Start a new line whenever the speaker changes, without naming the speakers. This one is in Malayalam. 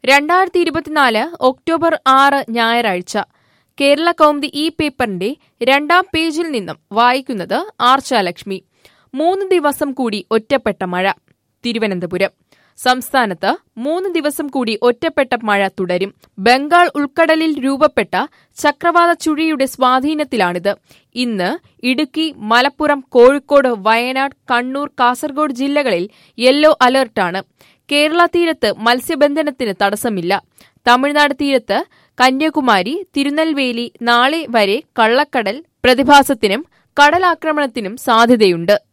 രണ്ടായിരത്തി ഇരുപത്തിനാല് ഒക്ടോബർ ആറ് ഞായറാഴ്ച കേരള കൗമുദി ഈ പേപ്പറിന്റെ രണ്ടാം പേജിൽ നിന്നും വായിക്കുന്നത് ആർച്ചാലക്ഷ്മി മൂന്ന് ദിവസം കൂടി ഒറ്റപ്പെട്ട മഴ തിരുവനന്തപുരം സംസ്ഥാനത്ത് മൂന്ന് ദിവസം കൂടി ഒറ്റപ്പെട്ട മഴ തുടരും ബംഗാൾ ഉൾക്കടലിൽ രൂപപ്പെട്ട ചക്രവാത ചുഴിയുടെ സ്വാധീനത്തിലാണിത് ഇന്ന് ഇടുക്കി മലപ്പുറം കോഴിക്കോട് വയനാട് കണ്ണൂർ കാസർഗോഡ് ജില്ലകളിൽ യെല്ലോ അലർട്ടാണ് കേരള തീരത്ത് മത്സ്യബന്ധനത്തിന് തടസ്സമില്ല തമിഴ്നാട് തീരത്ത് കന്യാകുമാരി തിരുനെൽവേലി നാളെ വരെ കള്ളക്കടൽ പ്രതിഭാസത്തിനും കടലാക്രമണത്തിനും സാധ്യതയുണ്ട്